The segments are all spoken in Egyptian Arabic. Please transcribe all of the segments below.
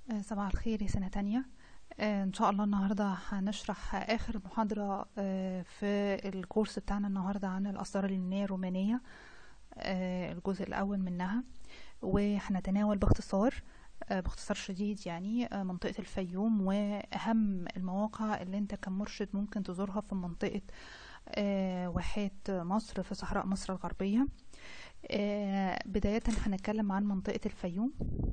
آه، صباح الخير يا سنة تانية آه، ان شاء الله النهاردة هنشرح اخر محاضرة آه، في الكورس بتاعنا النهاردة عن الآثار اليونانية الرومانية آه، الجزء الاول منها وهنتناول باختصار آه، باختصار شديد يعني آه، منطقة الفيوم واهم المواقع اللي انت كمرشد ممكن تزورها في منطقة آه، واحات مصر في صحراء مصر الغربية آه، بداية هنتكلم عن منطقة الفيوم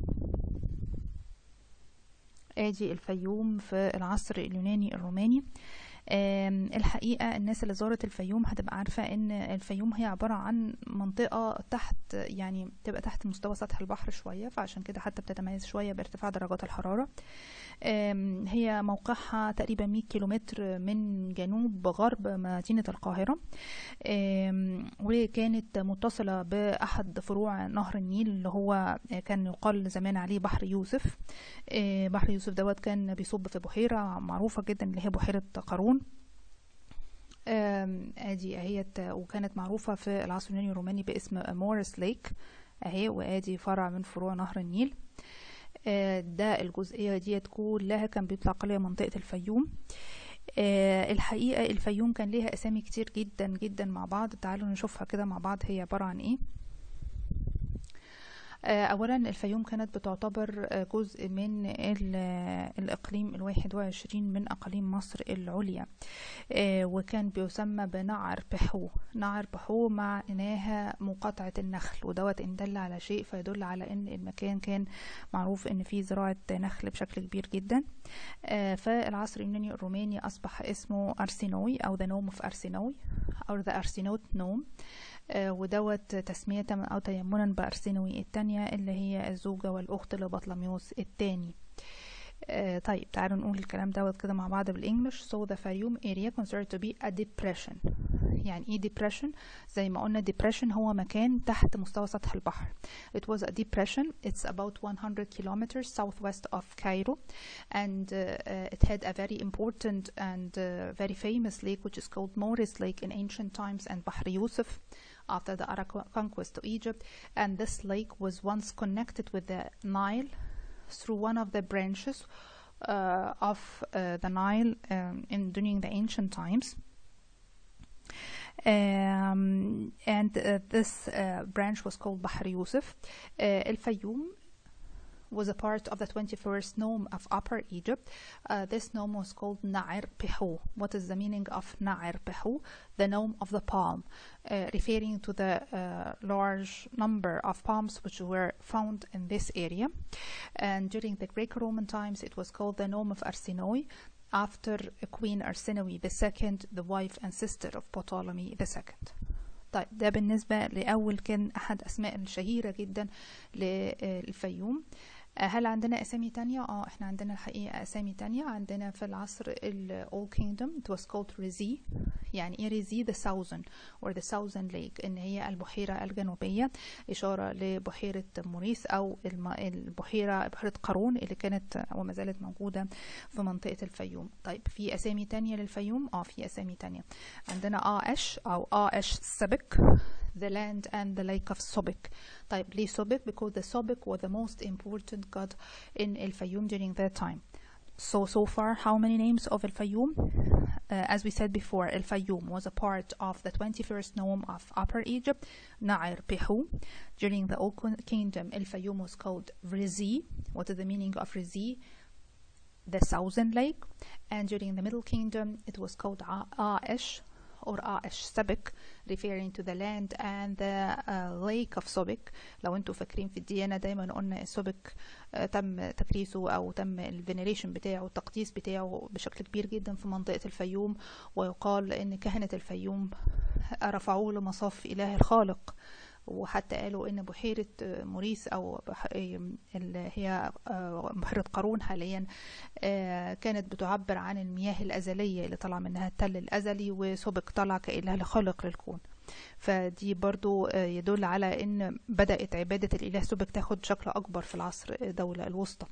ادي الفيوم في العصر اليوناني الروماني آم، الحقيقة الناس اللي زارت الفيوم هتبقى عارفة ان الفيوم هي عبارة عن منطقة تحت يعني تبقى تحت مستوى سطح البحر شوية فعشان كده حتى بتتميز شوية بارتفاع درجات الحرارة آم، هي موقعها تقريبا 100 كيلومتر من جنوب غرب مدينة القاهرة آم، وكانت متصلة بأحد فروع نهر النيل اللي هو كان يقال زمان عليه بحر يوسف آه، بحر يوسف دوت كان بيصب في بحيرة معروفة جدا اللي هي بحيرة قارون آم، ادي اهيت وكانت معروفة في العصر اليوناني الروماني باسم موريس ليك اهي وادي فرع من فروع نهر النيل آه، ده الجزئية ديت كلها كان بيطلق عليها منطقة الفيوم آه، الحقيقة الفيوم كان ليها أسامي كتير جدا جدا مع بعض تعالوا نشوفها كده مع بعض هي عبارة عن ايه آه، أولا الفيوم كانت بتعتبر آه، جزء من ال- الإقليم الواحد وعشرين من أقاليم مصر العليا آه، وكان بيسمى بنعر بحو نعر بحو معناها مقاطعة النخل ودوت إن دل على شيء فيدل على إن المكان كان معروف إن فيه زراعة نخل بشكل كبير جدا آه، فالعصر اليوناني الروماني أصبح اسمه أرسينوي أو the nome of أرسينوي أو the أرسينوت نوم آه، ودوت تسمية أو تيمنا بأرسينوي التانية اللي هي الزوجة والأخت لبطلميوس التاني آه، طيب تعالوا نقول الكلام دوت كده مع بعض بالانجلش so the Fayum area considered to be a depression يعني ايه depression زي ما قلنا depression هو مكان تحت مستوى سطح البحر it was a depression it's about 100 kilometers southwest of Cairo and uh, uh, it had a very important and uh, very famous lake which is called Moris Lake in ancient times and Bahr Yusuf after the Arab conquest to Egypt and this lake was once connected with the Nile through one of the branches uh, of uh, the Nile um, in during the ancient times. Um, and uh, this uh, branch was called Bahr Yusuf. Uh, El Fayoum was a part of the 21st nome of Upper Egypt. Uh, this nome was called Na'ir Pihu. What is the meaning of Na'ir Pihu? The nome of the palm, uh, referring to the uh, large number of palms which were found in this area. And during the Greco-Roman times, it was called the nome of Arsinoe after Queen Arsinoe II, the wife and sister of Ptolemy II. طيب ده بالنسبة لأول كان أحد أسماء الشهيرة جدا للفيوم آه، هل عندنا أسامي تانية؟ اه احنا عندنا الحقيقة أسامي تانية عندنا في العصر ال Old Kingdom it was called Rizi يعني ايه ريزي the southern or the southern lake ان هي البحيرة الجنوبية إشارة لبحيرة موريس أو الم- البحيرة بحيرة قارون اللي كانت وما زالت موجودة في منطقة الفيوم طيب في أسامي تانية للفيوم؟ اه في أسامي تانية عندنا آش أو آش سبك the land and the lake of Sobek طيب ليه Sobek? because the Sobek was the most important god in El Fayoum during that time so so far how many names of El Fayoum uh, as we said before El Fayoum was a part of the 21st nome of Upper Egypt Na'ir Pihu during the Old Kingdom El Fayoum was called Rizi what is the meaning of Rizi the southern lake and during the Middle Kingdom it was called Aash or Aash Sabik referring to the land and the uh, lake of Sobek لو انتوا فاكرين في الديانة دايما قلنا سوبك آه، تم تكريسه او تم الفينيريشن بتاعه التقديس بتاعه بشكل كبير جدا في منطقة الفيوم ويقال ان كهنة الفيوم رفعوه لمصاف اله الخالق وحتى قالوا ان بحيرة آه، موريس او بح... آه، اللي هي آه، بحيرة قارون حاليا آه، كانت بتعبر عن المياه الأزلية اللي طلع منها التل الأزلي وسبق طلع كإله خالق للكون فدي برضو آه، يدل على ان بدأت عبادة الإله سبك تاخد شكل أكبر في العصر الدولة الوسطى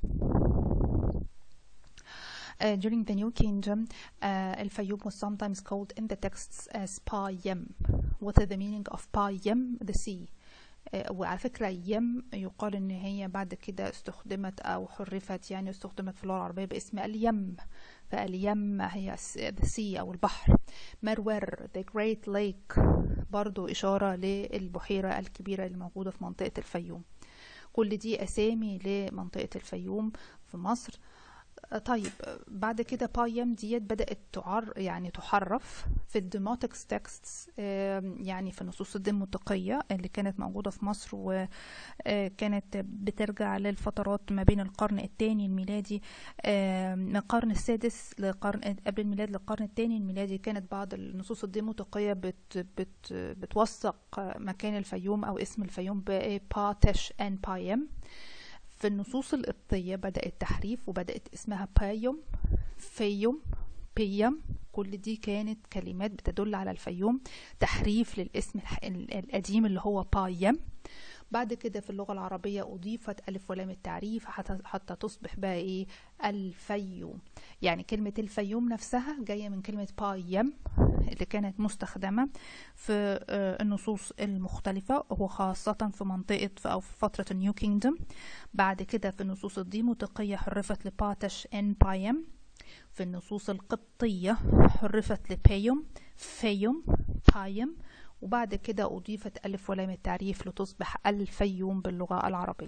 Uh, during the New Kingdom, uh, El Fayoum was sometimes called in the texts as Pa Yem. What is the meaning of Pa Yem? The sea. آه، وعلى فكرة يم يقال ان هي بعد كده استخدمت او حرفت يعني استخدمت في اللغة العربية باسم اليم فاليم هي the sea او البحر مرور the great lake برضو اشارة للبحيرة الكبيرة اللي موجودة في منطقة الفيوم كل دي اسامي لمنطقة الفيوم في مصر طيب بعد كده بايم ديت بدأت تعر يعني تحرف في الديموتكس تكستس يعني في النصوص الديموتقية اللي كانت موجودة في مصر وكانت بترجع للفترات ما بين القرن الثاني الميلادي من القرن السادس لقرن قبل الميلاد للقرن الثاني الميلادي كانت بعض النصوص الديموتقية بت بت بتوثق مكان الفيوم أو اسم الفيوم باتش ان بايم في النصوص القبطية بدأ التحريف وبدأت اسمها بايوم فيوم بيم كل دي كانت كلمات بتدل على الفيوم تحريف للاسم القديم اللي هو بايم بعد كده في اللغة العربية أضيفت ألف ولام التعريف حتى, حتى تصبح بقى إيه الفيوم يعني كلمة الفيوم نفسها جاية من كلمة بايم اللي كانت مستخدمة في النصوص المختلفة وخاصة في منطقة أو في فترة النيو كينجدوم بعد كده في النصوص الديموتقية حرفت لباتش إن بايم في النصوص القبطية حرفت لبايوم فيوم بايم وبعد كده أضيفت ألف ولام التعريف لتصبح الفيوم باللغة العربية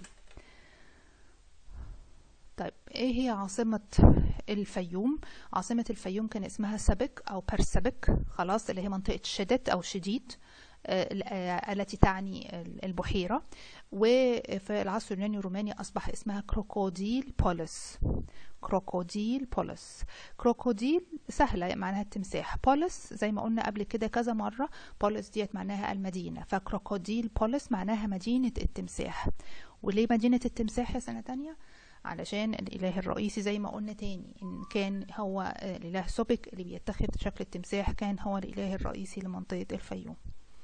طيب ايه هي عاصمة الفيوم عاصمة الفيوم كان اسمها سبك او برسبك خلاص اللي هي منطقة شدت او شديد التي تعني البحيرة وفي العصر اليوناني الروماني أصبح اسمها كروكوديل بوليس كروكوديل بوليس كروكوديل سهلة معناها التمساح بوليس زي ما قلنا قبل كده كذا مرة بوليس ديت معناها المدينة فكروكوديل بوليس معناها مدينة التمساح وليه مدينة التمساح يا سنة تانية؟ علشان الإله الرئيسي زي ما قلنا تاني إن كان هو الإله سوبك اللي بيتخذ شكل التمساح كان هو الإله الرئيسي لمنطقة الفيوم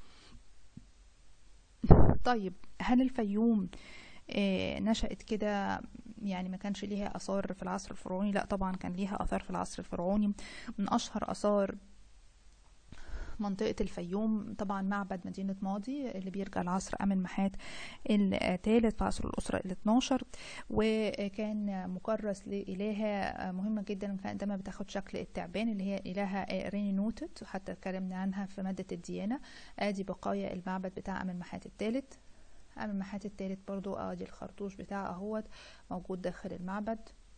طيب هل الفيوم آه نشأت كده يعني ما كانش ليها آثار في العصر الفرعوني لا طبعا كان ليها آثار في العصر الفرعوني من أشهر آثار منطقة الفيوم طبعا معبد مدينة ماضي اللي بيرجع لعصر أمن محات الثالث في عصر الأسرة ال 12 وكان مكرس لإلهة مهمة جدا كانت دايما بتاخد شكل التعبان اللي هي إلهة ريني نوتت حتى اتكلمنا عنها في مادة الديانة ادي بقايا المعبد بتاع أمن محات الثالث أمن محات الثالث برضو ادي الخرطوش بتاعه اهوت موجود داخل المعبد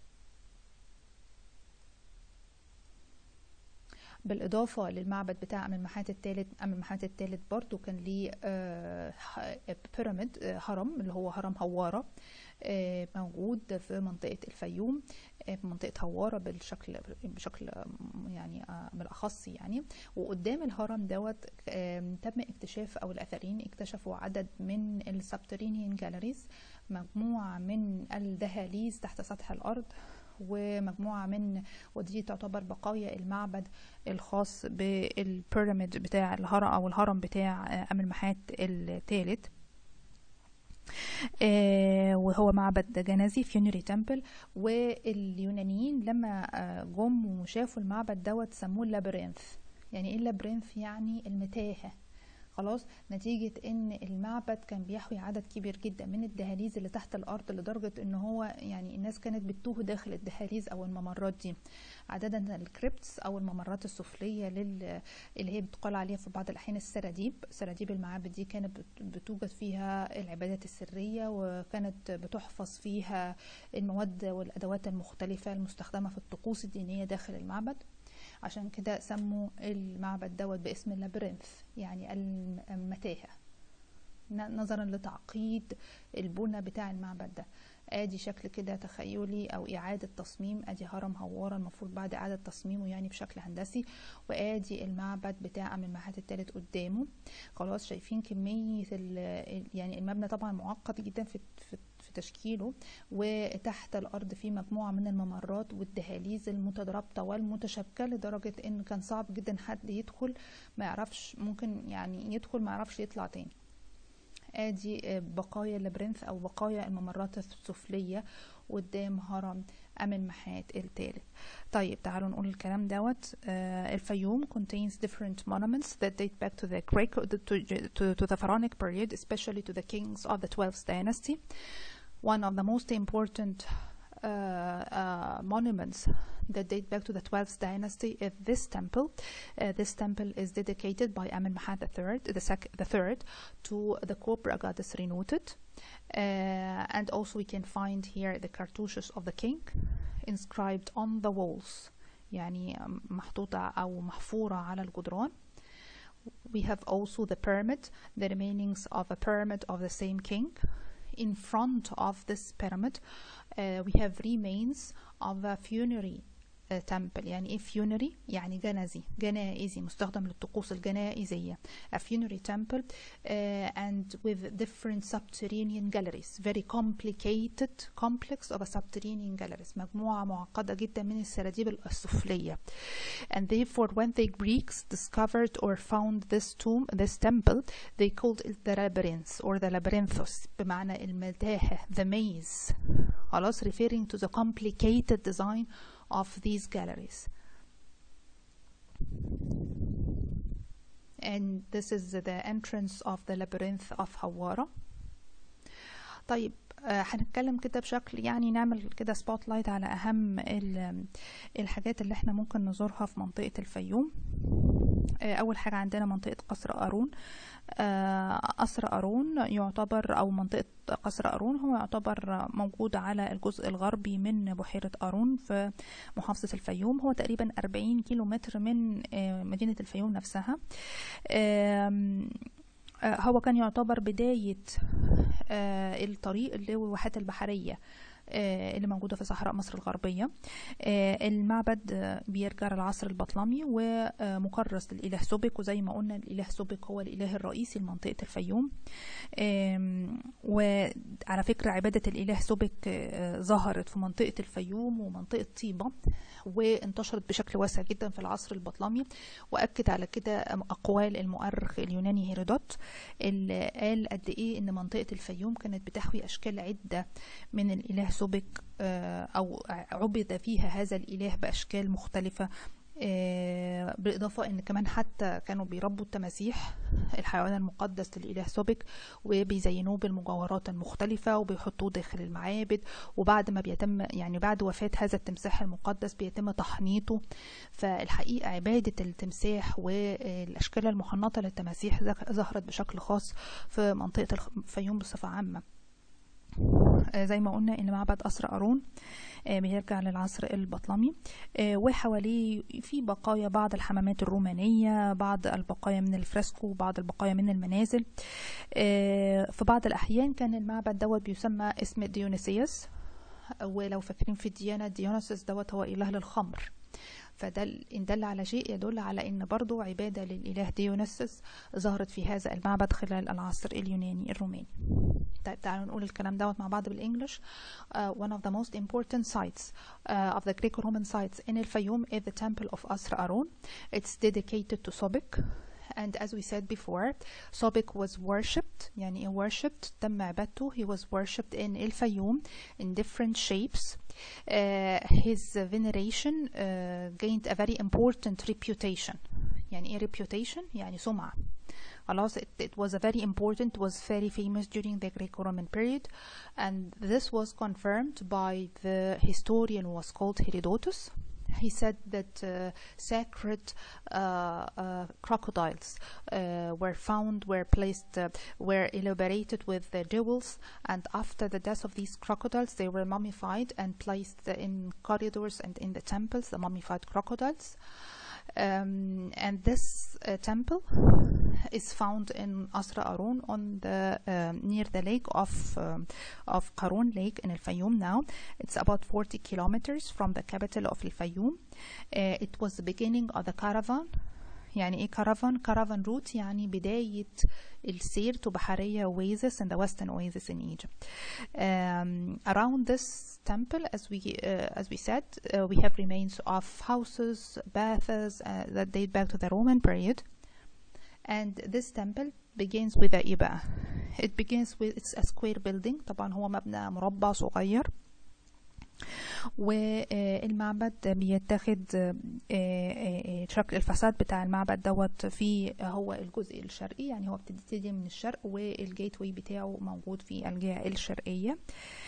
بالإضافة للمعبد بتاع أمن محات الثالث أمن محات الثالث برضو كان ليه بيراميد هرم اللي هو هرم هوارة موجود في منطقة الفيوم في منطقة هوارة بالشكل بشكل يعني بالأخص يعني وقدام الهرم دوت تم اكتشاف أو الأثريين اكتشفوا عدد من السبترينيان جاليريز مجموعة من الدهاليز تحت سطح الأرض ومجموعة من ودي تعتبر بقايا المعبد الخاص بالبيراميد بتاع الهرم أو الهرم بتاع أمن محات الثالث آه وهو معبد جنازي فيونري تمبل واليونانيين لما آه جم وشافوا المعبد دوت سموه اللابرينث يعني ايه اللابرينث يعني المتاهه خلاص نتيجة ان المعبد كان بيحوي عدد كبير جدا من الدهاليز اللي تحت الارض لدرجة ان هو يعني الناس كانت بتوه داخل الدهاليز او الممرات دي عادة الكريبتس او الممرات السفلية لل... اللي هي بتقال عليها في بعض الاحيان السراديب سراديب المعابد دي كانت بتوجد فيها العبادات السرية وكانت بتحفظ فيها المواد والادوات المختلفة المستخدمة في الطقوس الدينية داخل المعبد عشان كده سموا المعبد دوت باسم اللابرنث يعني المتاهة نظرا لتعقيد البنى بتاع المعبد ده ادي شكل كده تخيلي او اعادة تصميم ادي هرم هوارة المفروض بعد اعادة تصميمه يعني بشكل هندسي وادي المعبد بتاع امن محات التالت قدامه خلاص شايفين كمية يعني المبنى طبعا معقد جدا في, في في تشكيله وتحت الارض في مجموعه من الممرات والدهاليز المترابطه والمتشابكه لدرجه ان كان صعب جدا حد يدخل ما يعرفش ممكن يعني يدخل ما يعرفش يطلع تاني ادي بقايا اللابرنث او بقايا الممرات السفليه قدام هرم أمنمحات الثالث طيب تعالوا نقول الكلام دوت آه الفيوم contains different monuments that date back to the Greek to, to, to the Pharaonic period especially to the kings of the 12th dynasty one of the most important uh, uh, monuments that date back to the 12th dynasty is this temple. Uh, this temple is dedicated by Amenemhat III, the, sec- the third, to the cobra goddess Renutit. Uh, and also we can find here the cartouches of the king inscribed on the walls يعني محطوطة أو محفورة على الجدران we have also the pyramid the remainings of a pyramid of the same king in front of this pyramid uh, we have remains of a funerary temple يعني ايه funerary يعني جنزي جنائزي مستخدم للطقوس الجنائزية a funerary temple uh, and with different subterranean galleries very complicated complex of a subterranean galleries مجموعة معقدة جدا من السراديب السفلية and therefore when the Greeks discovered or found this tomb this temple they called it the labyrinth or the labyrinthos بمعنى المتاهة the maze خلاص referring to the complicated design of these galleries. And this is the entrance of the labyrinth of Hawara. طيب هنتكلم كده بشكل يعني نعمل كده سبوت لايت على اهم الحاجات اللي احنا ممكن نزورها في منطقة الفيوم اول حاجة عندنا منطقة قصر قارون قصر قارون يعتبر او منطقة قصر قارون هو يعتبر موجود على الجزء الغربي من بحيرة قارون في محافظة الفيوم هو تقريبا 40 كيلو متر من مدينة الفيوم نفسها هو كان يعتبر بداية الطريق اللي هو الواحات البحرية اللي موجودة في صحراء مصر الغربية المعبد بيرجع للعصر البطلمي ومكرس للإله سوبك وزي ما قلنا الإله سوبك هو الإله الرئيسي لمنطقة الفيوم وعلى فكرة عبادة الإله سوبك ظهرت في منطقة الفيوم ومنطقة طيبة وانتشرت بشكل واسع جدا في العصر البطلمي وأكد على كده أقوال المؤرخ اليوناني هيرودوت اللي قال قد إيه إن منطقة الفيوم كانت بتحوي أشكال عدة من الإله سوبك أو عبد فيها هذا الإله بأشكال مختلفة بالإضافة إن كمان حتى كانوا بيربوا التماسيح الحيوان المقدس للإله سوبك وبيزينوه بالمجوهرات المختلفة وبيحطوه داخل المعابد وبعد ما بيتم يعني بعد وفاة هذا التمساح المقدس بيتم تحنيطه فالحقيقة عبادة التمساح والأشكال المحنطة للتماسيح ظهرت بشكل خاص في منطقة الفيوم بصفة عامة زي ما قلنا ان معبد قصر قارون بيرجع للعصر البطلمي وحواليه في بقايا بعض الحمامات الرومانية بعض البقايا من الفريسكو بعض البقايا من المنازل في بعض الأحيان كان المعبد دوت بيسمى اسم ديونيسيوس ولو فاكرين في الديانة ديونيسيوس دوت هو إله للخمر فده إن دل على شيء يدل على أن برضو عبادة للإله ديونيسوس ظهرت في هذا المعبد خلال العصر اليوناني الروماني طيب تعالوا نقول الكلام دوت مع بعض بالإنجلش uh, one of the most important sites uh, of the Greco-Roman sites in الفيوم is the temple of Asra Aron it's dedicated to Sobek and as we said before Sobek was worshipped يعني ايه worshipped تم عبادته he was worshipped in الفيوم in different shapes uh, his veneration uh, gained a very important reputation يعني ايه reputation يعني سمعة خلاص it, it was a very important was very famous during the Greco-Roman period and this was confirmed by the historian was called Herodotus he said that uh, sacred uh, uh, crocodiles were found, were placed, were elaborated with jewels, and after the death of these crocodiles, they were mummified and placed in corridors and in the temples, the mummified crocodiles. Um, and this uh, temple is found in Asra Arun on the um, near the lake of um, of Qarun Lake in Al Fayoum. Now it's about 40 kilometers from the capital of Al Fayoum. Uh, it was the beginning of the caravan. يعني ايه caravan caravan route يعني بداية السير to بحرية oasis in the western oasis in Egypt um, around this temple as we uh, as we said uh, we have remains of houses baths uh, that date back to the Roman period and this temple begins with ايه بقى it begins with it's a square building طبعا هو مبنى مربع صغير والمعبد بيتاخد آه، آه، شكل الفساد بتاع المعبد دوت في هو الجزء الشرقي يعني هو بتبتدي من الشرق والجيت واي بتاعه موجود في الجهة الشرقية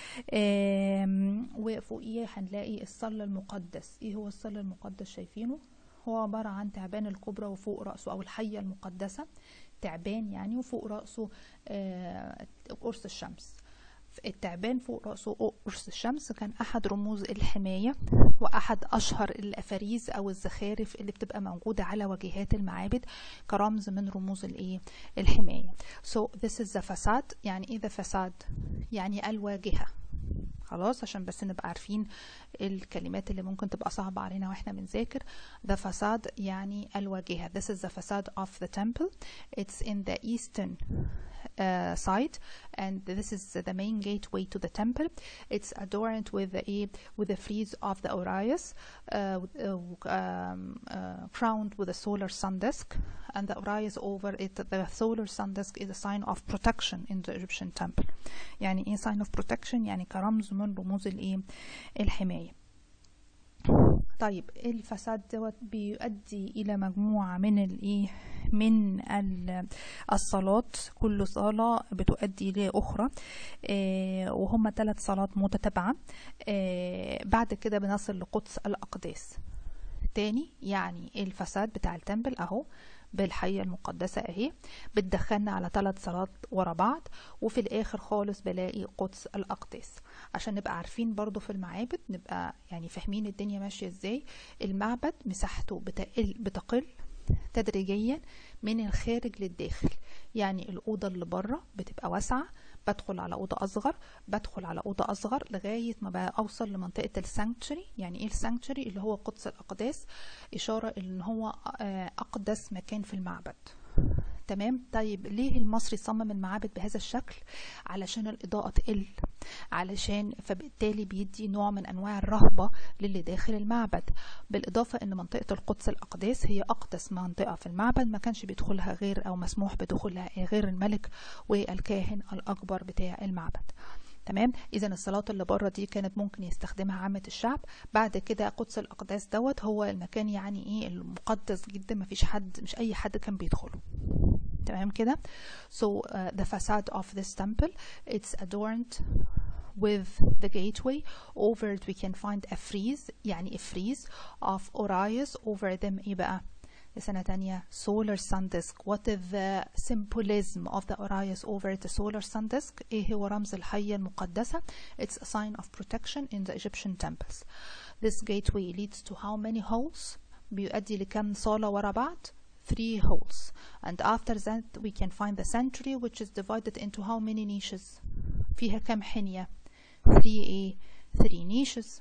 آم، وفوقيه هنلاقي الصلة المقدس ايه هو الصلة المقدس شايفينه هو عبارة عن تعبان الكبرى وفوق رأسه أو الحية المقدسة تعبان يعني وفوق رأسه آه، قرص الشمس التعبان فوق رأسه قرص الشمس كان أحد رموز الحماية وأحد أشهر الأفاريز أو الزخارف اللي بتبقى موجودة على واجهات المعابد كرمز من رموز الإيه الحماية so this is the facade يعني إيه the facade يعني الواجهة خلاص عشان بس نبقى عارفين الكلمات اللي ممكن تبقى صعبة علينا واحنا بنذاكر the facade يعني الواجهة this is the facade of the temple it's in the eastern uh, side and this is the main gateway to the temple it's adorned with a with the frieze of the Orias uh, with, uh, um, uh, crowned with a solar sun disk and the Orias over it the solar sun disk is a sign of protection in the Egyptian temple يعني ايه sign of protection يعني كرمز من رموز الايه الحماية طيب الفساد دوت بيؤدي الى مجموعه من الايه من ال- الصلات كل صلاه بتؤدي لاخرى آه، وهم ثلاث صلات متتابعه آه، بعد كده بنصل لقدس الاقداس تاني يعني الفساد بتاع التمبل اهو بالحية المقدسة اهي بتدخلنا على ثلاث صلات ورا بعض وفي الاخر خالص بلاقي قدس الاقداس عشان نبقى عارفين برضو في المعابد نبقى يعني فاهمين الدنيا ماشية ازاي المعبد مساحته بتقل بتقل تدريجيا من الخارج للداخل يعني الأوضة اللي بره بتبقى واسعة بدخل على أوضة أصغر بدخل على أوضة أصغر لغاية ما بقى أوصل لمنطقة السانكتشري يعني إيه السانكتشري اللي هو قدس الأقداس إشارة إن هو آه، أقدس مكان في المعبد تمام طيب ليه المصري صمم المعابد بهذا الشكل علشان الإضاءة تقل علشان فبالتالي بيدي نوع من أنواع الرهبة للي داخل المعبد بالإضافة أن منطقة القدس الأقداس هي أقدس منطقة في المعبد ما كانش بيدخلها غير أو مسموح بدخولها غير الملك والكاهن الأكبر بتاع المعبد تمام اذا الصلاه اللي بره دي كانت ممكن يستخدمها عامه الشعب بعد كده قدس الاقداس دوت هو المكان يعني ايه المقدس جدا ما فيش حد مش اي حد كان بيدخله تمام كده so uh, the facade of this temple it's adorned with the gateway over it we can find a frieze يعني a frieze of Orias over them ايه بقى لسنة تانية solar sun disk what is the symbolism of the Orias over the solar sun disk ايه هو رمز الحية المقدسة it's a sign of protection in the Egyptian temples this gateway leads to how many holes بيؤدي لكم صالة ورا بعض three holes and after that we can find the sanctuary which is divided into how many niches فيها كم حنية 3A 3 niches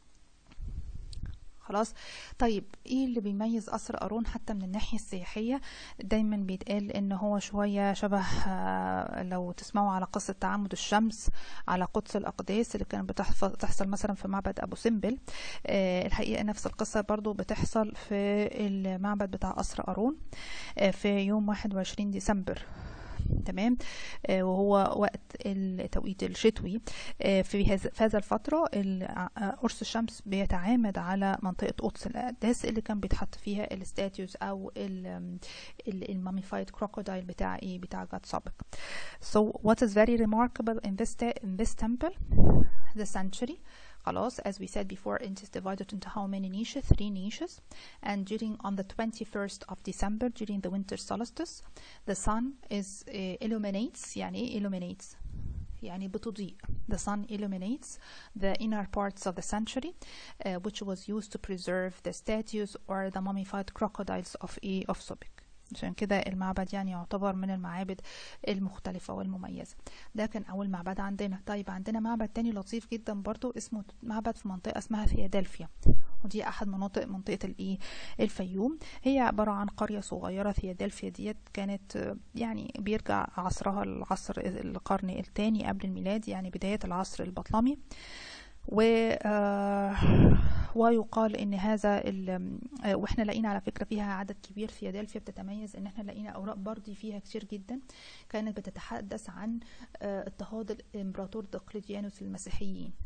خلاص طيب ايه اللي بيميز قصر قارون حتى من الناحية السياحية دايما بيتقال ان هو شوية شبه آه، لو تسمعوا على قصة تعامد الشمس على قدس الاقداس اللي كانت بتحف- بتحصل مثلا في معبد ابو سمبل آه، الحقيقة نفس القصة برضو بتحصل في المعبد بتاع قصر قارون آه، في يوم 21 ديسمبر تمام آه، وهو وقت التوقيت الشتوي آه، في هذا في هذا الفترة ال- آه، قرص الشمس بيتعامد على منطقة قدس الأقداس اللي كان بيتحط فيها الستاتيوز أو الماميفايد كروكودايل بتاع إيه بتاع جاد سابق So what is very remarkable in this te- in this temple the sanctuary خلاص as we said before it is divided into how many niches three niches and during on the 21st of December during the winter solstice the sun is uh, illuminates يعني ايه illuminates يعني بتضيء the sun illuminates the inner parts of the sanctuary uh, which was used to preserve the statues or the mummified crocodiles of a of Sobek عشان كده المعبد يعني يعتبر من المعابد المختلفة والمميزة ده كان أول معبد عندنا طيب عندنا معبد تاني لطيف جدا برضو اسمه معبد في منطقة اسمها فيادلفيا ودي أحد مناطق منطقة الإيه الفيوم هي عبارة عن قرية صغيرة فيادلفيا ديت كانت آه، يعني بيرجع عصرها العصر القرن الثاني قبل الميلاد يعني بداية العصر البطلمي و آه، ويقال ان هذا ال- آه، واحنا لقينا على فكره فيها عدد كبير فيادلفيا بتتميز ان احنا لقينا اوراق بردي فيها كتير جدا كانت بتتحدث عن آه، اضطهاد الامبراطور دقلديانوس المسيحيين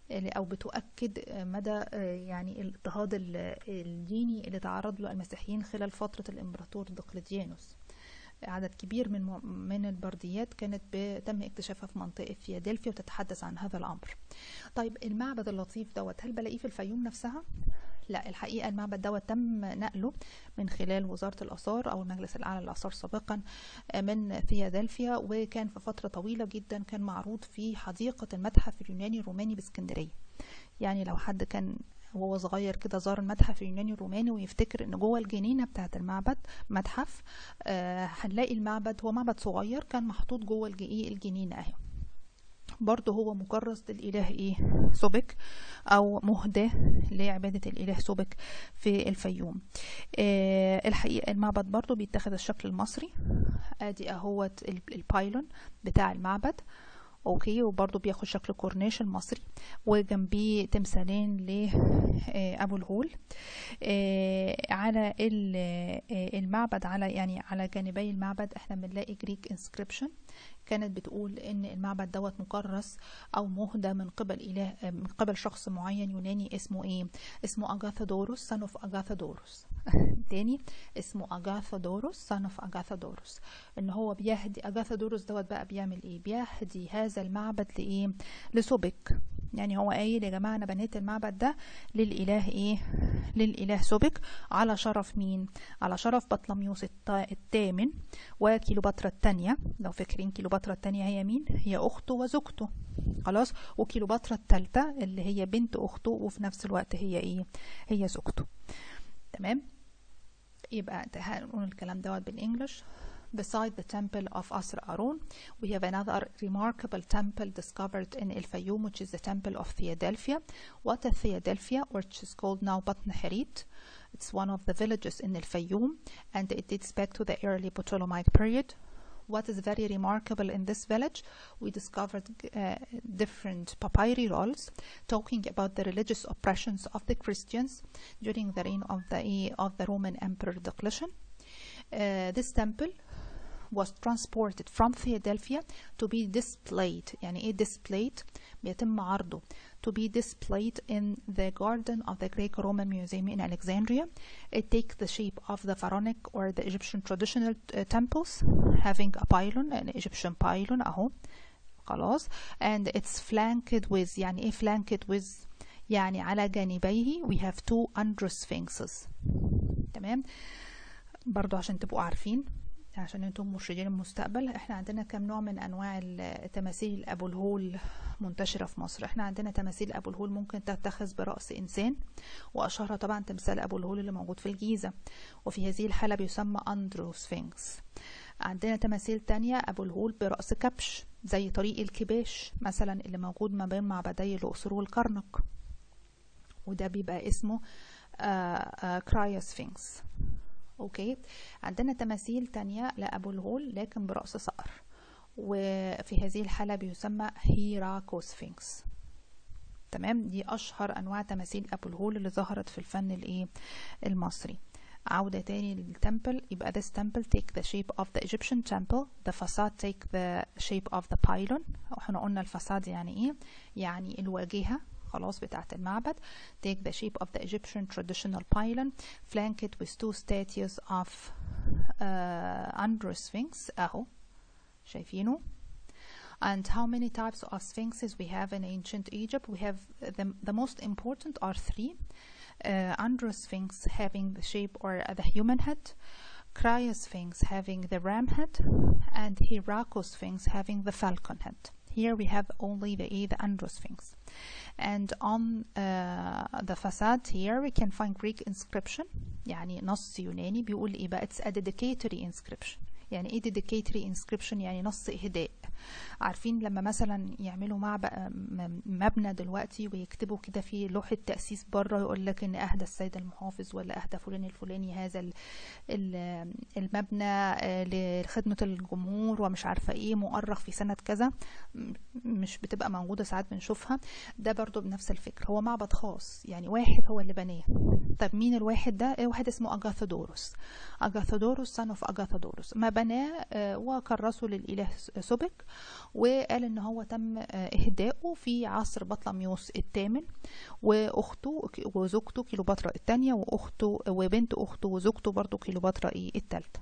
أو بتؤكد مدى يعني الاضطهاد الديني اللي تعرض له المسيحيين خلال فترة الإمبراطور دقلديانوس عدد كبير من من البرديات كانت تم اكتشافها في منطقة فيادلفيا وتتحدث عن هذا الأمر. طيب المعبد اللطيف دوت هل بلاقيه في الفيوم نفسها؟ لا الحقيقة المعبد دوت تم نقله من خلال وزارة الآثار أو المجلس الأعلى للآثار سابقا من فيادلفيا وكان في فترة طويلة جدا كان معروض في حديقة المتحف اليوناني الروماني باسكندرية يعني لو حد كان وهو صغير كده زار المتحف اليوناني الروماني ويفتكر ان جوه الجنينه بتاعه المعبد متحف آه هنلاقي المعبد هو معبد صغير كان محطوط جوه الجنينه اهي برضه هو مكرس للإله إيه سوبك أو مهدى لعبادة الإله سوبك في الفيوم آه الحقيقة المعبد برضه بيتخذ الشكل المصري ادي اهوت البايلون بتاع المعبد اوكي وبرضه بياخد شكل كورنيش المصري وجنبيه تمثالين لابو الهول على المعبد على يعني على جانبي المعبد احنا بنلاقي جريك انسكريبشن كانت بتقول ان المعبد دوت مكرس او مهدى من قبل اله من قبل شخص معين يوناني اسمه ايه اسمه اجاثودوروس سان اوف اجاثودوروس تاني اسمه اجاثودوروس سان اوف اجاثودوروس ان هو بيهدي اجاثودوروس دوت بقى بيعمل ايه بيهدي هذا المعبد لايه لسوبك يعني هو قايل يا جماعه انا بنيت المعبد ده للاله ايه للاله سوبك على شرف مين على شرف بطلميوس الثامن وكيلوباترا الثانيه لو فاكرين كيلوباترا الثانيه هي مين هي اخته وزوجته خلاص وكيلوباترا الثالثه اللي هي بنت اخته وفي نفس الوقت هي ايه هي زوجته تمام يبقى هنقول الكلام دوت بالانجلش Beside the temple of Asr Arun, we have another remarkable temple discovered in El Fayoum, which is the temple of Theodelphia. What is Theodelphia, which is called now Batn Harit? It's one of the villages in El Fayoum, and it dates back to the early Ptolemaic period. What is very remarkable in this village, we discovered uh, different papyri rolls talking about the religious oppressions of the Christians during the reign of the, of the Roman Emperor Diocletian. Uh, this temple was transported from Philadelphia to be displayed يعني ايه displayed بيتم عرضه to be displayed in the garden of the Greco-Roman Museum in Alexandria. It takes the shape of the pharaonic or the Egyptian traditional uh, temples having a pylon, an Egyptian pylon اهو خلاص and it's flanked with يعني ايه flanked with يعني على جانبيه we have two androus sphinxes تمام برضو عشان تبقوا عارفين عشان انتم مرشدين المستقبل احنا عندنا كم نوع من انواع تماثيل ابو الهول منتشرة في مصر احنا عندنا تماثيل ابو الهول ممكن تتخذ برأس انسان واشهرها طبعا تمثال ابو الهول اللي موجود في الجيزة وفي هذه الحالة بيسمى اندروسفينكس عندنا تماثيل تانية ابو الهول برأس كبش زي طريق الكباش مثلا اللي موجود ما بين معبدي الاقصر والكرنك وده بيبقى اسمه كرايوسفينكس اوكي عندنا تماثيل تانية لأبو الهول لكن برأس صقر وفي هذه الحالة بيسمى هيراكوسفينكس تمام دي أشهر أنواع تماثيل أبو الهول اللي ظهرت في الفن الإيه المصري عودة تاني للتمبل يبقى this temple take the shape of the Egyptian temple the facade take the shape of the pylon احنا قلنا الفساد يعني ايه يعني الواجهة خلاص بتاعت المعبد take the shape of the Egyptian traditional pylon flank it with two statues of uh, under sphinx اهو شايفينه and how many types of sphinxes we have in ancient Egypt we have the, the most important are three uh, Androsphinx having the shape or uh, the human head Cryosphinx having the ram head and Hierarchosphinx having the falcon head here we have only the, the Androsphinx and on uh, the facade here we can find Greek inscription يعني نص يوناني بيقول ايه بقى it's a dedicatory inscription يعني ايه dedicatory inscription يعني نص اهداء عارفين لما مثلا يعملوا معبأ مبنى دلوقتي ويكتبوا كده في لوحة تأسيس بره يقول لك ان اهدى السيد المحافظ ولا اهدى فلان الفلاني هذا المبنى لخدمة الجمهور ومش عارفة ايه مؤرخ في سنة كذا مش بتبقى موجودة ساعات بنشوفها ده برضو بنفس الفكرة هو معبد خاص يعني واحد هو اللي بناه طب مين الواحد ده واحد اسمه أجاثودوروس أجاثودوروس son of أجاثودوروس ما بناه وكرسه للإله سوبك وقال ان هو تم اهدائه في عصر بطلميوس الثامن واخته وزوجته كيلوباترا الثانيه واخته وبنت اخته وزوجته برضو كيلوباترا ايه الثالثه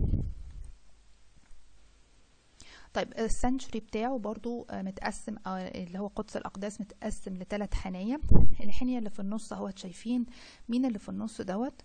طيب السنشري بتاعه برضو متقسم اللي هو قدس الأقداس متقسم لثلاث حنايا الحنية اللي في النص اهوت شايفين مين اللي في النص دوت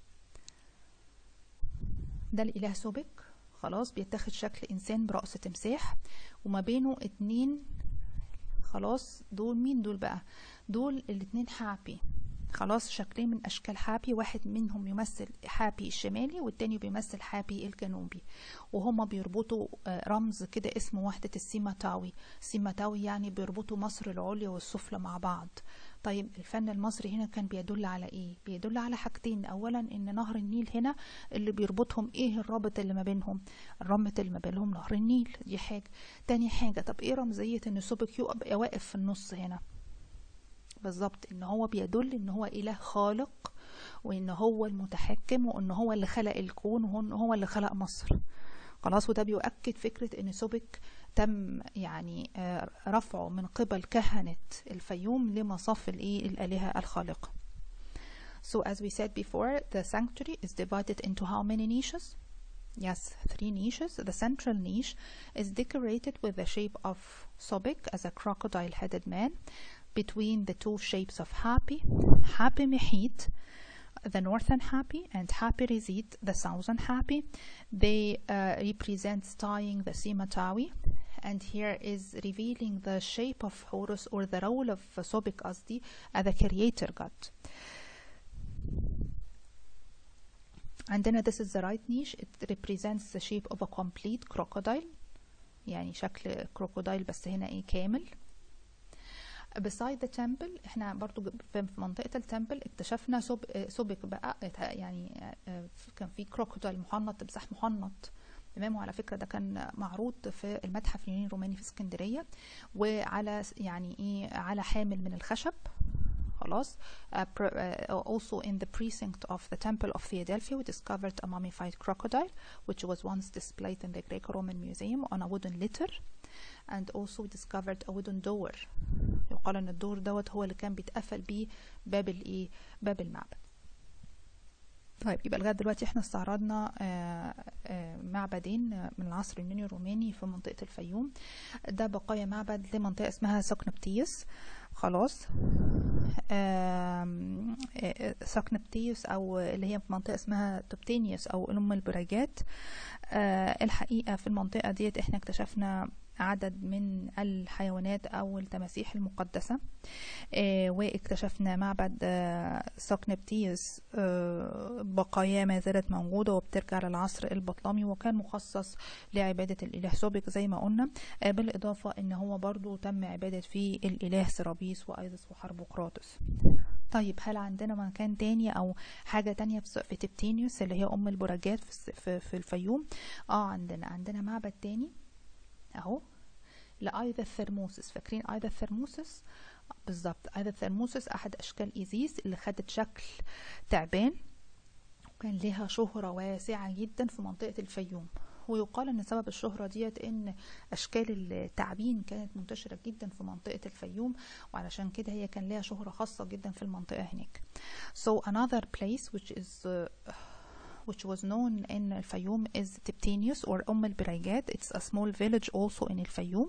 ده الإله سوبك خلاص بيتاخد شكل إنسان برأس تمساح وما بينه اتنين خلاص دول مين دول بقى دول الاتنين حابي خلاص شكلين من اشكال حابي واحد منهم يمثل حابي الشمالي والتاني بيمثل حابي الجنوبي وهما بيربطوا رمز كده اسمه وحدة السيماتاوي سيماتاوي يعني بيربطوا مصر العليا والسفلى مع بعض طيب الفن المصري هنا كان بيدل على ايه بيدل على حاجتين اولا ان نهر النيل هنا اللي بيربطهم ايه الرابط اللي ما بينهم الرابط اللي ما بينهم نهر النيل دي حاجه تاني حاجه طب ايه رمزيه ان سوبك يبقى واقف في النص هنا بالظبط ان هو بيدل ان هو اله خالق وان هو المتحكم وان هو اللي خلق الكون وان هو اللي خلق مصر خلاص وده بيؤكد فكرة ان سوبك تم يعني رفعه من قبل كهنة الفيوم لمصاف الايه الالهة الخالقة So as we said before, the sanctuary is divided into how many niches? Yes, three niches. The central niche is decorated with the shape of Sobek as a crocodile-headed man between the two shapes of Happy, Happy Mehit, the northern Happy, and Happy Rizit, the southern Happy. They uh, represent tying the Simatawi, and here is revealing the shape of Horus or the role of Sobek Asdi as the creator god. عندنا this is the right niche it represents the shape of a complete crocodile يعني شكل كروكودايل بس هنا ايه كامل beside the temple احنا برضو في منطقة التمبل اكتشفنا سب سبك بقى يعني كان في كروكودايل محنط تمساح محنط تمام وعلى فكرة ده كان معروض في المتحف اليوناني الروماني في اسكندرية وعلى يعني ايه على حامل من الخشب خلاص uh, uh, also in the precinct of the temple of Philadelphia we discovered a mummified crocodile which was once displayed in the Greco-Roman museum on a wooden litter and also we discovered a wooden door يقال ان الدور دوت هو اللي كان بيتقفل بيه باب الايه باب المعبد طيب يبقى لغايه دلوقتي احنا استعرضنا آآ آآ معبدين من العصر اليوناني الروماني في منطقه الفيوم ده بقايا معبد لمنطقه اسمها سكنبتيوس خلاص سكنبتيوس او اللي هي في منطقه اسمها توبتينيوس او ام البراجات الحقيقه في المنطقه ديت احنا اكتشفنا عدد من الحيوانات أو التماسيح المقدسة آه واكتشفنا معبد آه سوكنبتيوس آه بقايا ما زالت موجودة وبترجع للعصر البطلمي وكان مخصص لعبادة الإله سوبك زي ما قلنا بالإضافة إن هو برضو تم عبادة فيه الإله سرابيس وأيزس وحربقراطس طيب هل عندنا مكان تاني او حاجه تانية في تبتينيوس اللي هي ام البراجات في, في الفيوم اه عندنا عندنا معبد تاني اهو لايضا الثرموسس فاكرين ايضا الثرموسس بالظبط ايضا الثرموسس احد اشكال ايزيس اللي خدت شكل تعبان وكان لها شهرة واسعة جدا في منطقة الفيوم ويقال ان سبب الشهرة ديت ان اشكال التعبين كانت منتشرة جدا في منطقة الفيوم وعلشان كده هي كان لها شهرة خاصة جدا في المنطقة هناك so another place which is uh, which was known in Al-Fayoum is Tibtanius or Umm al-Biraygat. It's a small village also in Al-Fayoum.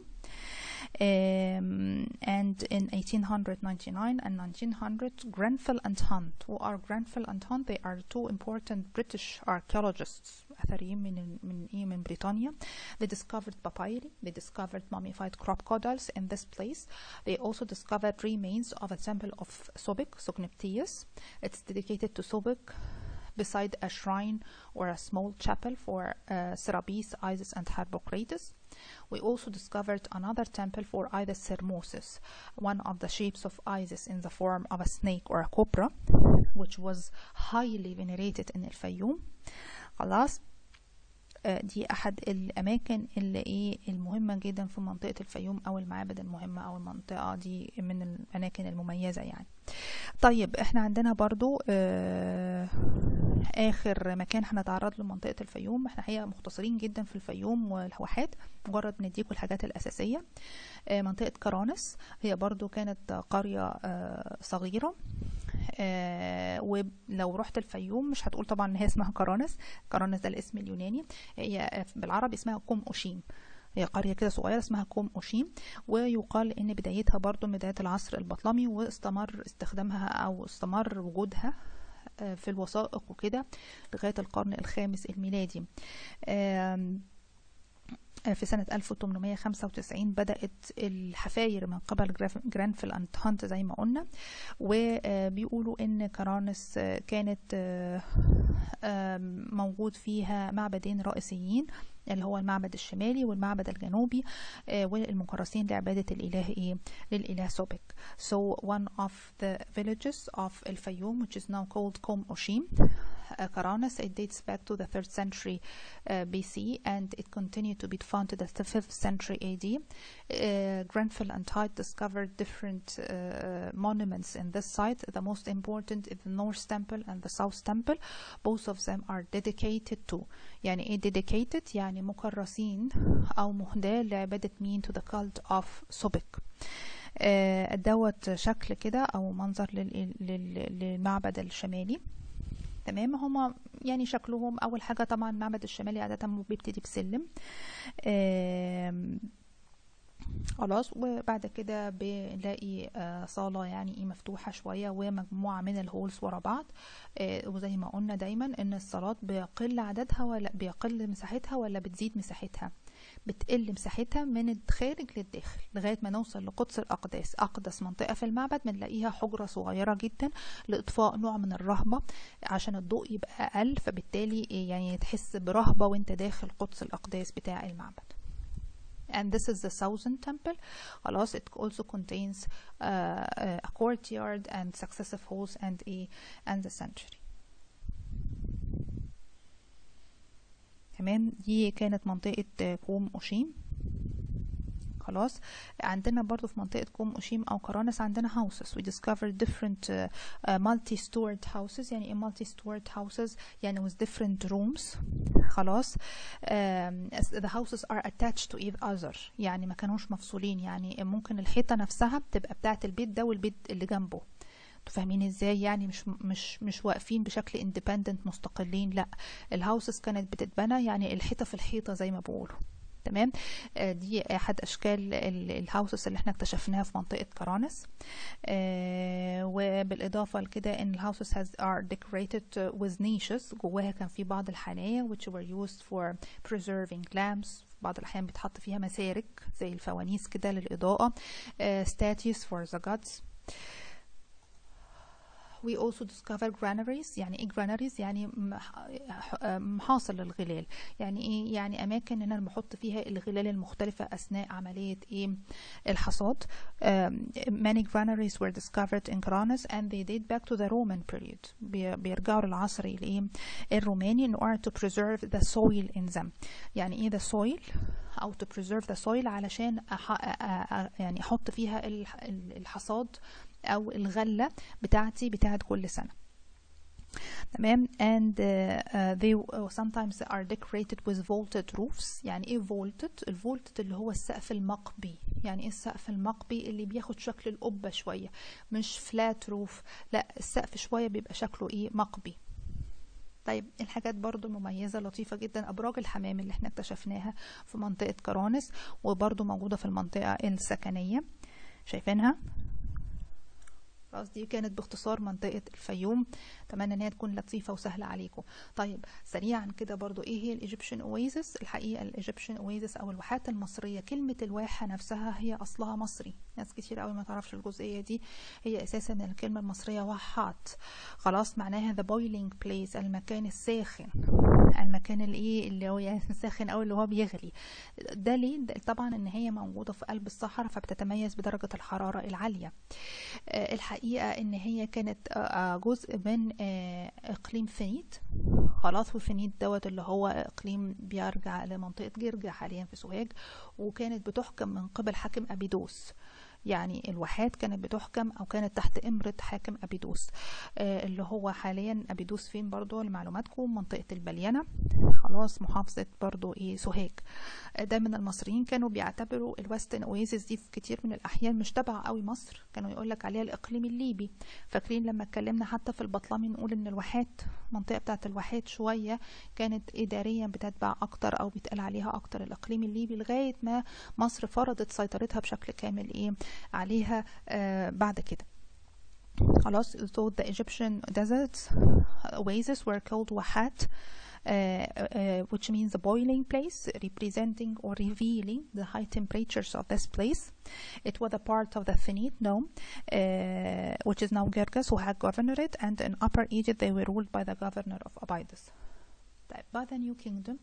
Um, and in 1899 and 1900, Grenfell and Hunt, who are Grenfell and Hunt, they are two important British archaeologists أثريين من من إيه من بريطانيا. They discovered papyri. They discovered mummified crocodiles in this place. They also discovered remains of a temple of Sobek, Sogneptius. It's dedicated to Sobek beside a shrine or a small chapel for uh, Serapis, Isis, and Harpocrates. We also discovered another temple for Isis Hermosus, one of the shapes of Isis in the form of a snake or a cobra, which was highly venerated in El Fayoum. خلاص دي احد الاماكن اللي ايه المهمه جدا في منطقه الفيوم او المعابد المهمه او المنطقه دي من الاماكن المميزه يعني طيب احنا عندنا برضو آه اخر مكان هنتعرض له منطقه الفيوم احنا حقيقه مختصرين جدا في الفيوم والواحات مجرد بنديكم الحاجات الاساسيه آه، منطقه كرانس هي برضو كانت قريه آه، صغيره آه، ولو رحت الفيوم مش هتقول طبعا ان هي اسمها كرانس كرانس ده الاسم اليوناني هي بالعربي اسمها كوم اوشيم هي قرية كده صغيرة اسمها كوم أوشيم ويقال إن بدايتها برضو من بداية العصر البطلمي واستمر استخدامها أو استمر وجودها آه، في الوثائق وكده لغاية القرن الخامس الميلادي آم، آه، في سنة 1895 بدأت الحفاير من قبل جراف- جرانفيل أند هانت زي ما قلنا وبيقولوا إن كرانس آه، كانت آه، آم، موجود فيها معبدين رئيسيين اللي هو المعبد الشمالي والمعبد الجنوبي آه، والمكرسين لعبادة الإله إيه؟ للإله سوبك. So one of the villages of El Fayoum which is now called Kom Oshim uh, Karanas it dates back to the 3rd century uh, BC and it continued to be founded at the 5th century AD. Uh, Grenfell and Hyde discovered different uh, monuments in this site. The most important is the North Temple and the South Temple. Both of them are dedicated to يعني ايه dedicated يعني مكرسين او مهداة لعبادة مين to the cult of Sobek آه، دوت شكل كده او منظر لل- لل- للمعبد الشمالي تمام هما يعني شكلهم اول حاجه طبعا المعبد الشمالي عاده بيبتدي بسلم آم، خلاص وبعد كده بنلاقي آه، صالة يعني ايه مفتوحة شوية ومجموعة من الهولز ورا بعض آه، وزي ما قلنا دايما ان الصالات بيقل عددها ولا بيقل مساحتها ولا بتزيد مساحتها بتقل مساحتها من الخارج للداخل لغاية ما نوصل لقدس الأقداس أقدس منطقة في المعبد بنلاقيها حجرة صغيرة جدا لإطفاء نوع من الرهبة عشان الضوء يبقى أقل فبالتالي يعني تحس برهبة وانت داخل قدس الأقداس بتاع المعبد and this is the southern temple خلاص it also contains uh, uh, a courtyard and successive halls and a and the sanctuary تمام دي كانت منطقة آه، كوم أوشيم خلاص عندنا برضو في منطقة كوم أوشيم أو كرانس عندنا houses we discovered different uh, uh, multi-stored houses يعني ايه multi-stored houses يعني with different rooms خلاص um, as the houses are attached to each other يعني ما كانوش مفصولين يعني ممكن الحيطة نفسها بتبقى بتاعة البيت ده والبيت اللي جنبه انتوا فاهمين ازاي يعني مش مش مش واقفين بشكل اندبندنت مستقلين لا الهاوسز كانت بتتبنى يعني الحيطه في الحيطه زي ما بيقولوا تمام آه، دي احد اشكال ال- الهاوسز اللي احنا اكتشفناها في منطقه كرانس آه، وبالاضافه لكده ان الهاوسز has are decorated with niches جواها كان في بعض الحنايا which were used for preserving lamps في بعض الأحيان بيتحط فيها مسارك زي الفوانيس كده للإضاءة آه، statues for the gods we also discover granaries يعني ايه granaries يعني مح- آه، محاصل للغلال يعني ايه يعني اماكن ان انا بحط فيها الغلال المختلفه اثناء عمليه ايه الحصاد um, many granaries were discovered in Karanis and they date back to the Roman period بي- بيرجعوا للعصر الايه الروماني in order to preserve the soil in them يعني ايه the soil او to preserve the soil علشان أح... أ- أ- أ- يعني احط فيها الح- الحصاد او الغله بتاعتي بتاعت كل سنه تمام and uh, uh, they uh, sometimes are decorated with vaulted roofs يعني ايه vaulted الvaulted اللي هو السقف المقبي يعني ايه السقف المقبي اللي بياخد شكل القبة شوية مش flat roof لا السقف شوية بيبقى شكله ايه مقبي طيب الحاجات برضو المميزة لطيفة جدا أبراج الحمام اللي احنا اكتشفناها في منطقة كرانس وبرضو موجودة في المنطقة السكنية شايفينها خلاص دي كانت باختصار منطقة الفيوم اتمنى ان هي تكون لطيفة وسهلة عليكم طيب سريعا كده برضو ايه هي الايجيبشن اويزس الحقيقة الايجيبشن اويزس او الواحات المصرية كلمة الواحة نفسها هي اصلها مصري ناس كتير قوي ما تعرفش الجزئية دي هي اساسا من الكلمة المصرية واحات خلاص معناها the boiling place المكان الساخن المكان اللي ايه اللي هو يعني ساخن او اللي هو بيغلي ده ليه ده طبعا ان هي موجودة في قلب الصحراء فبتتميز بدرجة الحرارة العالية آه، الحقيقة ان هي كانت آه، آه، جزء من آه، اقليم فنيت خلاص وفنيت دوت اللي هو اقليم بيرجع لمنطقة جرجا حاليا في سوهاج وكانت بتحكم من قبل حاكم ابيدوس يعني الواحات كانت بتحكم او كانت تحت امرة حاكم ابيدوس آه اللي هو حاليا ابيدوس فين برضو لمعلوماتكم منطقة البليانة خلاص محافظة برضو ايه سوهاج آه دايما المصريين كانوا بيعتبروا الويسترن اويزيس دي في كتير من الاحيان مش تبع قوي مصر كانوا يقول لك عليها الاقليم الليبي فاكرين لما اتكلمنا حتى في البطلمي نقول ان الواحات المنطقة بتاعت الواحات شوية كانت اداريا بتتبع اكتر او بيتقال عليها اكتر الاقليم الليبي لغاية ما مصر فرضت سيطرتها بشكل كامل ايه عليها آه بعد كده خلاص so the Egyptian deserts oases were called wahat uh, uh, which means a boiling place representing or revealing the high temperatures of this place. It was a part of the Thinite Nome, uh, which is now Gerges, who had governorate, and in Upper Egypt they were ruled by the governor of Abydos. طيب by the New Kingdom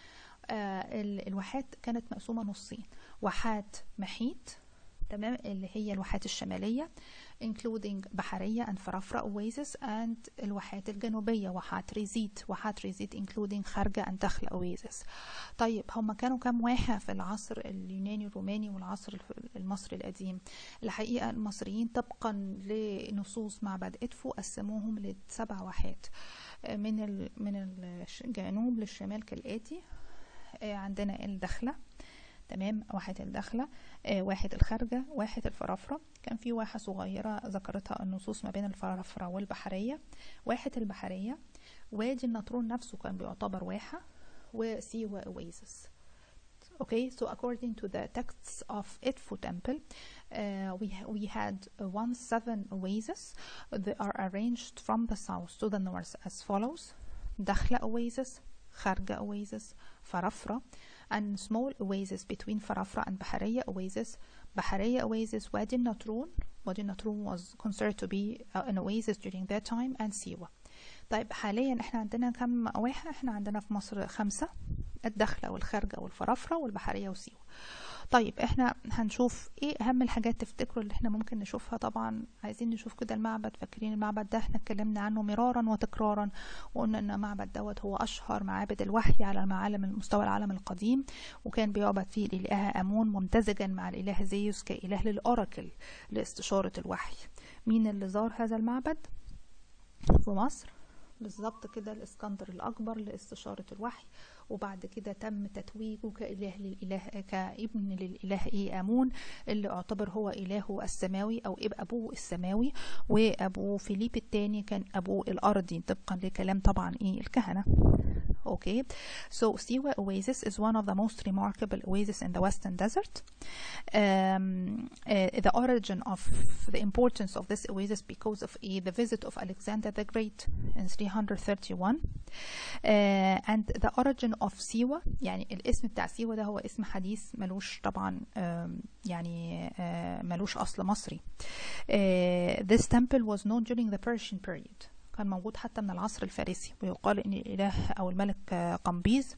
الواحات كانت مقسومة نصين واحات محيط تمام اللي هي الواحات الشمالية including بحرية and فرافرة oasis and الواحات الجنوبية واحات ريزيت واحات ريزيت including خارجة and دخل oasis طيب هم كانوا كام واحة في العصر اليوناني الروماني والعصر المصري القديم الحقيقة المصريين طبقا لنصوص معبد إدفو قسموهم لسبع واحات من ال من الجنوب للشمال كالآتي عندنا الدخلة تمام واحد الداخلة آه واحد الخارجة واحد الفرافرة كان في واحة صغيرة ذكرتها النصوص ما بين الفرافرة والبحرية واحد البحرية وادي النطرون نفسه كان بيعتبر واحة وسيوة oasis Okay, so according to the texts of Edfu Temple, uh, we we had uh, one seven oases. They are arranged from the south to the north as follows: Dakhla oasis, Kharga oasis, Farafra, and small oases between Farafra and Bahariya oasis. Bahariya oasis, Wadi Natrun. Wadi Natrun was considered to be uh, an oasis during that time, and Siwa. طيب حاليا احنا عندنا كم واحة احنا عندنا في مصر خمسة الدخلة والخارجة والفرافرة والبحرية وسيوة طيب احنا هنشوف ايه اهم الحاجات تفتكروا اللي احنا ممكن نشوفها طبعا عايزين نشوف كده المعبد فاكرين المعبد ده احنا اتكلمنا عنه مرارا وتكرارا وقلنا ان المعبد دوت هو اشهر معابد الوحي على معالم المستوى العالم القديم وكان بيعبد فيه الاله امون ممتزجا مع الاله زيوس كاله للاوراكل لاستشارة الوحي مين اللي زار هذا المعبد في مصر بالظبط كده الاسكندر الاكبر لاستشارة الوحي وبعد كده تم تتويجه كإله للإله كابن للإله إيه آمون اللي اعتبر هو إلهه السماوي أو أبوه السماوي وأبوه فيليب الثاني كان أبوه الأرضي طبقا لكلام طبعا إيه الكهنة Okay, so Siwa Oasis is one of the most remarkable oases in the Western Desert. Um, uh, the origin of the importance of this oasis because of uh, the visit of Alexander the Great in 331 uh, and the origin of Siwa يعني الاسم بتاع سيوة ده هو اسم حديث ملوش طبعا يعني ملوش أصل مصري. This temple was known during the Persian period. كان موجود حتى من العصر الفارسي ويقال ان الاله او الملك قمبيز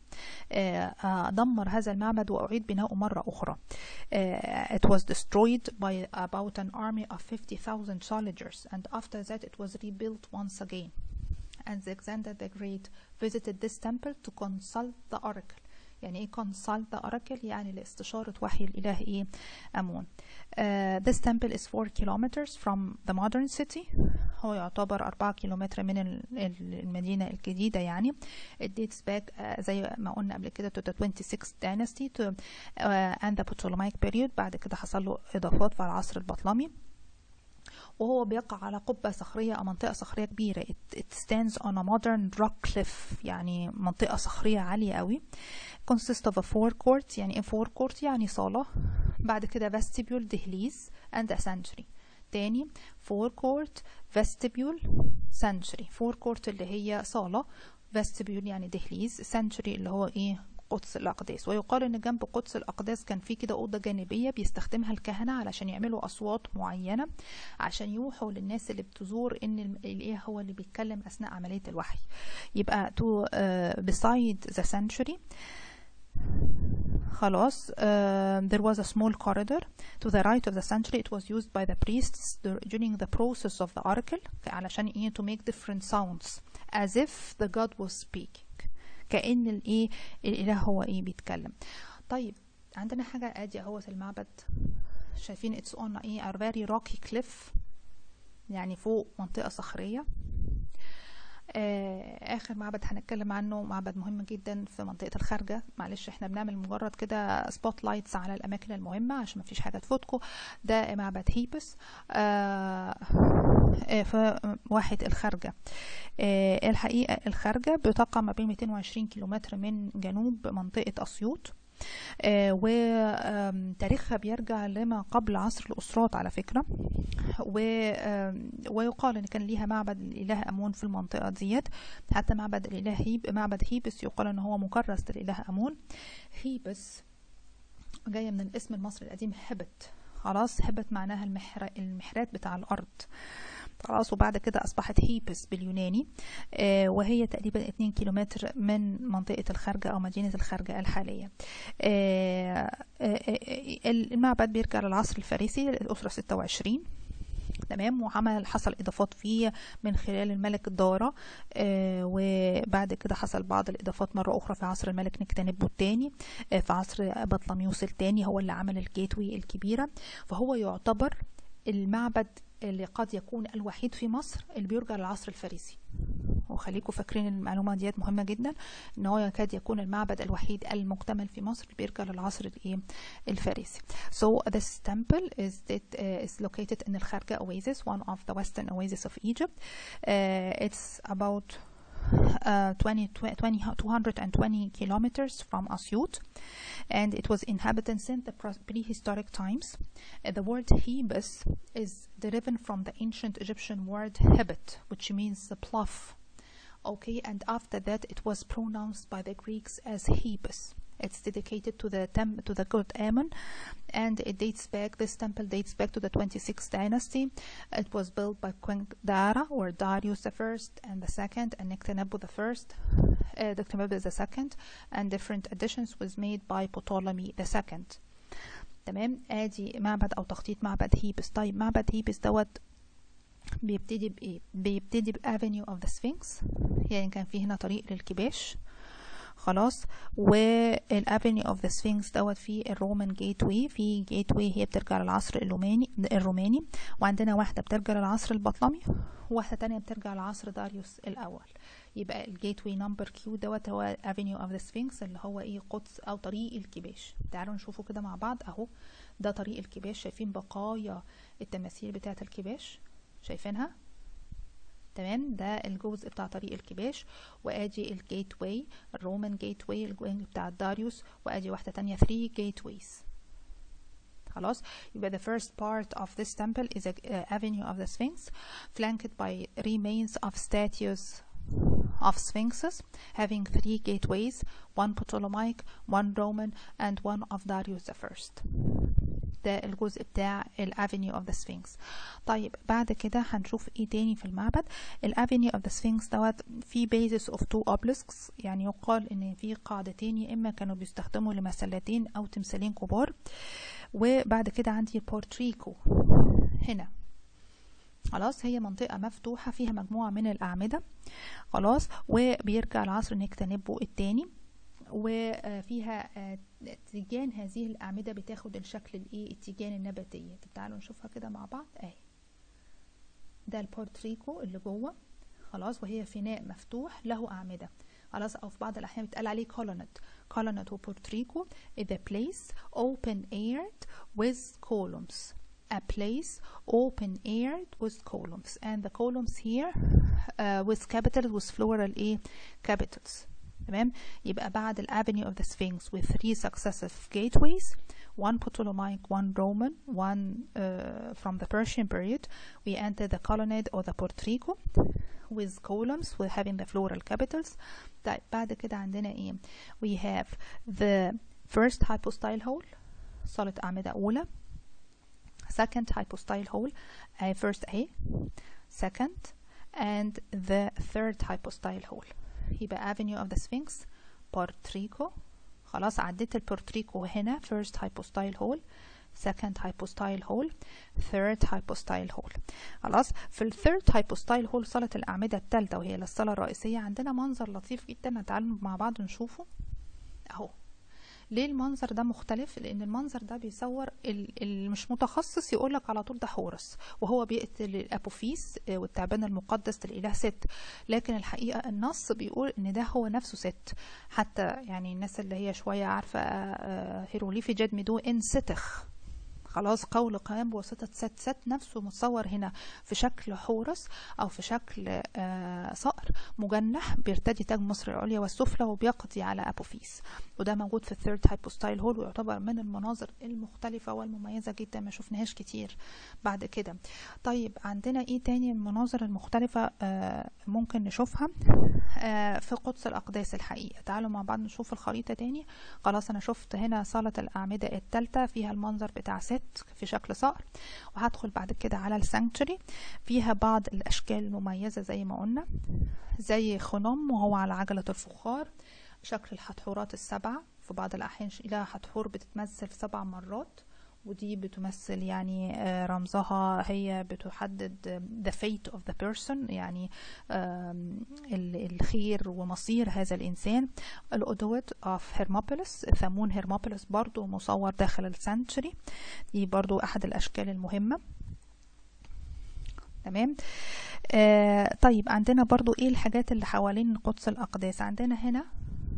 دمر هذا المعبد واعيد بناؤه مره اخرى it was destroyed by about an army of 50,000 soldiers and after that it was rebuilt once again and Alexander the Great visited this temple to consult the oracle يعني ايه consult the oracle يعني لاستشارة وحي الإله ايه أمون uh, this temple is 4 kilometers from the modern city هو يعتبر 4 كيلومتر من المدينة الجديدة يعني it dates back uh, زي ما قلنا قبل كده to the 26th dynasty to, uh, and the Ptolemaic period بعد كده حصل له إضافات في العصر البطلمي وهو بيقع على قبة صخرية أو منطقة صخرية كبيرة it, it stands on a modern rock cliff يعني منطقة صخرية عالية قوي consist of a forecourt يعني ايه forecourt يعني صالة بعد كده vestibule دهليز and a sanctuary تاني forecourt vestibule sanctuary forecourt اللي هي صالة vestibule يعني دهليز sanctuary اللي هو ايه قدس الأقداس ويقال إن جنب قدس الأقداس كان في كده أوضة جانبية بيستخدمها الكهنة علشان يعملوا أصوات معينة عشان يوحوا للناس اللي بتزور إن الإله هو اللي بيتكلم أثناء عملية الوحي يبقى to uh, beside the sanctuary خلاص uh, there was a small corridor to the right of the sanctuary it was used by the priests during the process of the oracle علشان ايه to make different sounds as if the god was speaking كأن الايه الاله هو ايه بيتكلم طيب عندنا حاجة ادي اهوت المعبد شايفين it's on ايه a very rocky cliff يعني فوق منطقة صخرية آه اخر معبد هنتكلم عنه معبد مهم جدا في منطقه الخارجه معلش احنا بنعمل مجرد كده سبوت لايتس على الاماكن المهمه عشان مفيش حاجه تفوتكم ده معبد هيبس آه آه في واحد الخارجه آه الحقيقه الخارجه بتقع ما بين 220 كيلومتر من جنوب منطقه اسيوط آه وتاريخها بيرجع لما قبل عصر الأسرات على فكرة ويقال إن كان ليها معبد الإله أمون في المنطقة ديت حتى معبد الإله هيب معبد هيبس يقال إن هو مكرس للإله أمون هيبس جاية من الاسم المصري القديم هبت خلاص هبت معناها المحر... المحرات بتاع الأرض خلاص وبعد كده أصبحت هيبس باليوناني آه وهي تقريبا 2 كيلومتر من منطقة الخارجة أو مدينة الخارجة الحالية آه آه المعبد بيرجع للعصر الفارسي الأسرة 26 تمام وعمل حصل اضافات فيه من خلال الملك الدارة آه وبعد كده حصل بعض الاضافات مره اخرى في عصر الملك نكتنبو الثاني آه في عصر بطلميوس الثاني هو اللي عمل الجيتوي الكبيره فهو يعتبر المعبد اللي قد يكون الوحيد في مصر اللي بيرجع للعصر الفارسي وخليكم فاكرين المعلومة ديت مهمة جدا ان هو يكاد يكون المعبد الوحيد المكتمل في مصر اللي بيرجع للعصر الايه الفارسي so this temple is that uh, is located in الخارجة oasis one of the western oasis of Egypt uh, it's about uh, 20, 20, 220 kilometers from Asyut and it was inhabited since the prehistoric times. Uh, the word Hebus is derived from the ancient Egyptian word Hebet, which means the plough. Okay, and after that it was pronounced by the Greeks as Hebus. It's dedicated to the tem- to the god Ammon, and it dates back. This temple dates back to the 26th dynasty. It was built by Queen Dara or Darius the first and the second, and Nectanebo the first, uh, Nectanebo the second, and different additions was made by Ptolemy the second. تمام ادي معبد او تخطيط معبد هيبس طيب معبد هيبس دوت بيبتدي بايه بيبتدي بافينيو اوف ذا سفنكس يعني كان في هنا طريق للكباش خلاص والافينيو اوف ذا سفنكس دوت في الرومان جيت واي في جيت واي هي بترجع للعصر الروماني الروماني وعندنا واحده بترجع للعصر البطلمي وواحده تانية بترجع لعصر داريوس الاول يبقى الجيت واي نمبر كيو دوت هو افينيو اوف ذا سفنكس اللي هو ايه قدس او طريق الكباش تعالوا نشوفه كده مع بعض اهو ده طريق الكباش شايفين بقايا التماثيل بتاعه الكباش شايفينها تمام ده الجزء بتاع طريق الكباش وادي الجيت واي الرومان جيت واي الجوينج بتاع داريوس وادي واحده تانية 3 جيت ويز خلاص يبقى the first part of this temple is a uh, avenue of the Sphinx flanked by remains of statues of sphinxes having three gateways one Ptolemaic one Roman and one of Darius the first ده الجزء بتاع الافينيو اوف ذا سفنكس طيب بعد كده هنشوف ايه تاني في المعبد الافينيو اوف ذا سفنكس دوت في بيزس اوف تو اوبلسكس يعني يقال ان في قاعدتين يا اما كانوا بيستخدموا لمسلتين او تمثالين كبار وبعد كده عندي بورتريكو هنا خلاص هي منطقة مفتوحة فيها مجموعة من الأعمدة خلاص وبيرجع لعصر نكتنبو التاني وفيها تيجان هذه الأعمدة بتاخد الشكل الايه التيجان النباتية طب تعالوا نشوفها كده مع بعض اهي ده البورتريكو اللي جوه خلاص وهي فناء مفتوح له أعمدة خلاص أو في بعض الأحيان بيتقال عليه colonnade colonnade وبورتريكو is a place open aired with columns a place open aired with columns and the columns here uh, with capitals with floral ايه capitals تمام يبقى بعد الافينيو of the Sphinx with three successive gateways one Ptolemaic one Roman one uh, from the Persian period we enter the colonnade or the portico with columns with having the floral capitals طيب بعد كده عندنا ايه we have the first hypostyle hole صالة أعمدة أولى second hypostyle hole uh, first A second and the third hypostyle hole يبقى avenue of the sphinx portrico خلاص عديت البورتريكو هنا first hypostyle hole second hypostyle hole third hypostyle hole خلاص في الثيرد hypostyle hole صالة الأعمدة الثالثة وهي الصالة الرئيسية عندنا منظر لطيف جدا تعالوا مع بعض نشوفه أهو ليه المنظر ده مختلف لان المنظر ده بيصور اللي مش متخصص يقولك على طول ده حورس وهو بيقتل الابوفيس آه، والتعبان المقدس للاله ست لكن الحقيقه النص بيقول ان ده هو نفسه ست حتى يعني الناس اللي هي شويه عارفه آه، هيروليفي جاد ميدو ان ستخ خلاص قول قام بواسطة ست ست نفسه متصور هنا في شكل حورس أو في شكل آه صقر مجنح بيرتدي تاج مصر العليا والسفلى وبيقضي على أبوفيس وده موجود في الثيرد هايبوستايل هول ويعتبر من المناظر المختلفة والمميزة جدا ما شفناهاش كتير بعد كده طيب عندنا ايه تاني المناظر المختلفة آه ممكن نشوفها آه في قدس الأقداس الحقيقة تعالوا مع بعض نشوف الخريطة تاني خلاص أنا شفت هنا صالة الأعمدة التالتة فيها المنظر بتاع ست في شكل صقر وهدخل بعد كده على السانكتوري فيها بعض الأشكال المميزة زي ما قلنا زي خنم وهو على عجلة الفخار شكل الحتحورات السبعة في بعض الأحيان إلى حتحور بتتمثل سبع مرات ودي بتمثل يعني آه، رمزها هي بتحدد the fate of the person يعني الخير ومصير هذا الإنسان الأدوت of هيرموبوليس ثمون هيرموبوليس برضو مصور داخل السنتشري دي برضو أحد الأشكال المهمة تمام آه طيب عندنا برضو ايه الحاجات اللي حوالين قدس الأقداس عندنا هنا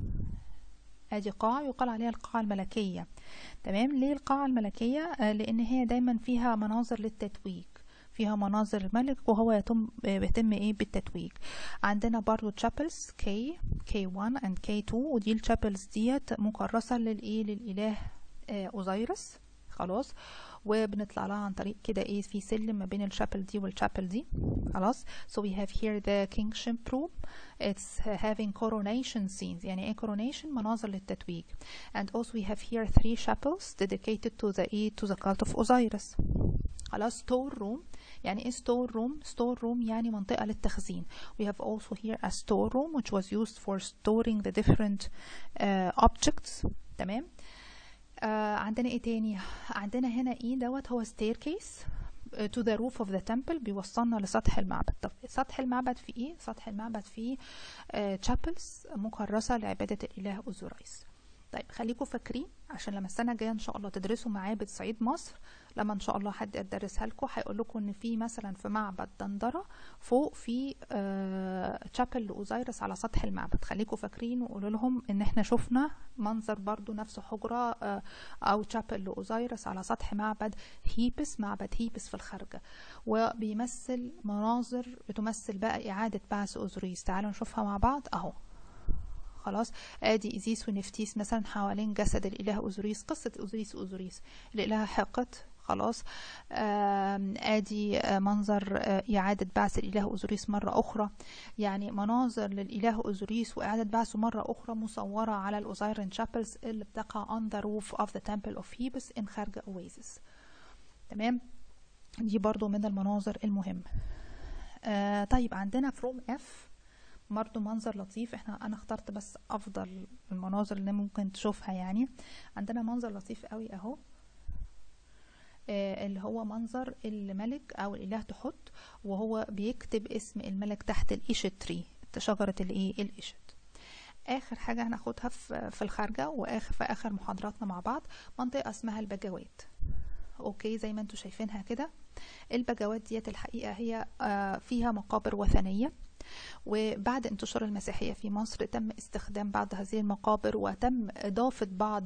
ادي قاعة يقال عليها القاعة الملكية تمام ليه القاعة الملكية آه لان هي دايما فيها مناظر للتتويج فيها مناظر الملك وهو يتم بيتم ايه بالتتويج عندنا برضو تشابلز كي كي 1 اند كي 2 ودي التشابلز ديت مكرسة للايه للاله آه اوزيرس خلاص وبنطلع لها عن طريق كده ايه في سلم ما بين الشابل دي والشابل دي خلاص so we have here the kingship room it's having coronation scenes يعني ايه coronation مناظر للتتويج and also we have here three chapels dedicated to the ايه to the cult of Osiris خلاص store room يعني ايه store room store room يعني منطقة للتخزين we have also here a store room which was used for storing the different uh, objects تمام آه عندنا ايه تاني عندنا هنا ايه دوت هو staircase آه، to the roof of the temple بيوصلنا لسطح المعبد طب سطح المعبد فيه ايه سطح المعبد فيه آه chapels مكرسة لعبادة الإله أوزورايس طيب خليكم فاكرين عشان لما السنه الجايه ان شاء الله تدرسوا معابد صعيد مصر لما ان شاء الله حد يدرسها لكم هيقول لكم ان في مثلا في معبد دندره فوق في آه تشابل لاوزيرس على سطح المعبد خليكم فاكرين وقولوا لهم ان احنا شفنا منظر برضو نفس حجره آه او تشابل لاوزيرس على سطح معبد هيبس معبد هيبس في الخارجه وبيمثل مناظر بتمثل بقى اعاده بعث اوزوريس تعالوا نشوفها مع بعض اهو خلاص ادي ايزيس ونفتيس مثلا حوالين جسد الاله اوزوريس قصه اوزوريس اوزوريس الاله حقد خلاص ادي آه، منظر آه، اعاده بعث الاله اوزوريس مره اخرى يعني مناظر للاله اوزوريس واعاده بعثه مره اخرى مصوره على الاوزايرن شابلز اللي بتقع on the roof of the temple of Phoebus in خارج اويزس تمام دي برضو من المناظر المهمه آه طيب عندنا فروم اف برضو منظر لطيف احنا انا اخترت بس افضل المناظر اللي ممكن تشوفها يعني عندنا منظر لطيف قوي اهو آه اللي هو منظر الملك او الاله تحط وهو بيكتب اسم الملك تحت الايشت تري شجرة الايه الاشت اخر حاجة هناخدها في الخارجة واخر في اخر محاضراتنا مع بعض منطقة اسمها البجوات اوكي زي ما انتم شايفينها كده البجوات ديت الحقيقة هي آه فيها مقابر وثنية وبعد انتشار المسيحية في مصر تم استخدام بعض هذه المقابر وتم إضافة بعض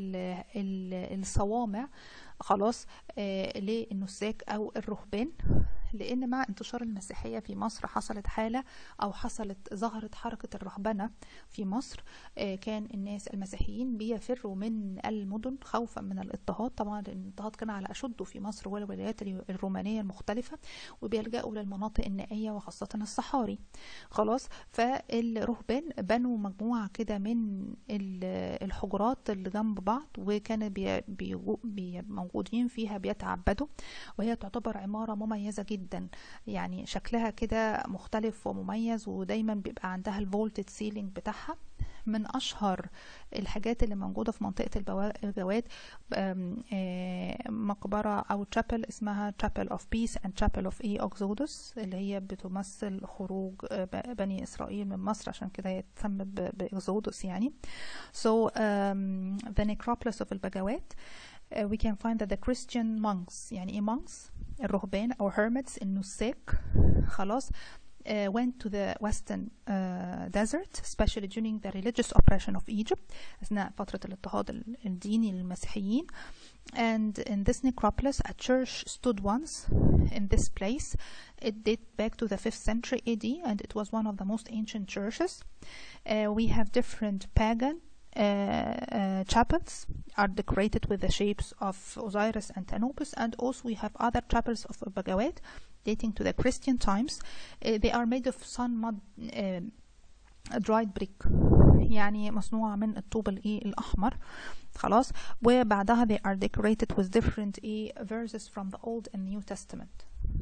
الصوامع خلاص آه، للنساك أو الرهبان لأن مع انتشار المسيحية في مصر حصلت حالة أو حصلت ظهرت حركة الرهبنة في مصر آه، كان الناس المسيحيين بيفروا من المدن خوفا من الاضطهاد طبعا الاضطهاد كان على أشده في مصر والولايات الرومانية المختلفة وبيلجأوا للمناطق النائية وخاصة الصحاري خلاص فالرهبان بنوا مجموعة كده من الحجرات اللي جنب بعض وكان بي بي موجودين فيها بيتعبدوا وهي تعتبر عمارة مميزة جدا جدا يعني شكلها كده مختلف ومميز ودايما بيبقى عندها الفولتد سيلينج بتاعها من أشهر الحاجات اللي موجودة في منطقة البوا- الجواد آم، آه، مقبرة أو تشابل اسمها Chapel of Peace and Chapel of E Exodus اللي هي بتمثل خروج آه، ب- بني إسرائيل من مصر عشان كده هي اتسمت ب- بإكزودوس يعني so um, the necropolis of البجوات uh, we can find that the Christian monks يعني ايه monks الرهبان أو hermits النساك خلاص uh, went to the western uh, desert especially during the religious oppression of Egypt أثناء فترة الاضطهاد ال- الديني للمسيحيين and in this necropolis a church stood once in this place it date back to the 5th century AD and it was one of the most ancient churches uh, we have different pagan uh, uh, chapels are decorated with the shapes of Osiris and Anubis and also we have other chapels of Bagawet dating to the Christian times uh, they are made of sun mud uh, dried brick يعني مصنوعة من الطوب الايه الأحمر خلاص وبعدها they are decorated with different ايه verses from the Old and New Testament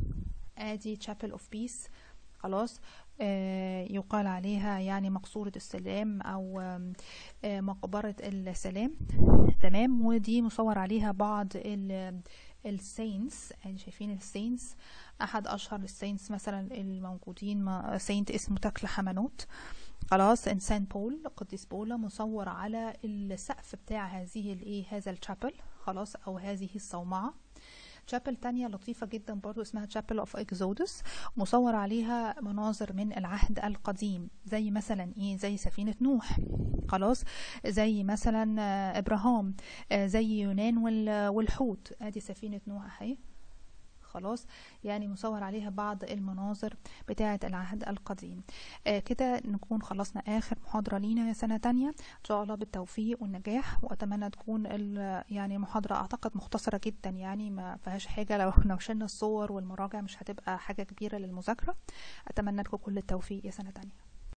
ادي Chapel of Peace خلاص آه يقال عليها يعني مقصورة السلام أو آم، آه مقبرة السلام تمام ودي مصور عليها بعض ال السينس يعني شايفين السينس أحد أشهر السينس مثلا الموجودين سينت اسمه تكل حمنوت خلاص ان سان بول قديس بولا مصور على السقف بتاع هذه الايه هذا الشابل خلاص او هذه الصومعه شابل تانية لطيفة جدا برضو اسمها شابل اوف اكزودس مصور عليها مناظر من العهد القديم زي مثلا ايه زي سفينة نوح خلاص زي مثلا آه، ابراهام آه، زي يونان وال- والحوت ادي سفينة نوح اهي خلاص يعني مصور عليها بعض المناظر بتاعة العهد القديم آه كده نكون خلصنا آخر محاضرة لينا سنة تانية إن شاء الله بالتوفيق والنجاح وأتمنى تكون ال- يعني محاضرة أعتقد مختصرة جدا يعني ما فيهاش حاجة لو لو شلنا الصور والمراجع مش هتبقى حاجة كبيرة للمذاكرة أتمنى لكم كل التوفيق يا سنة تانية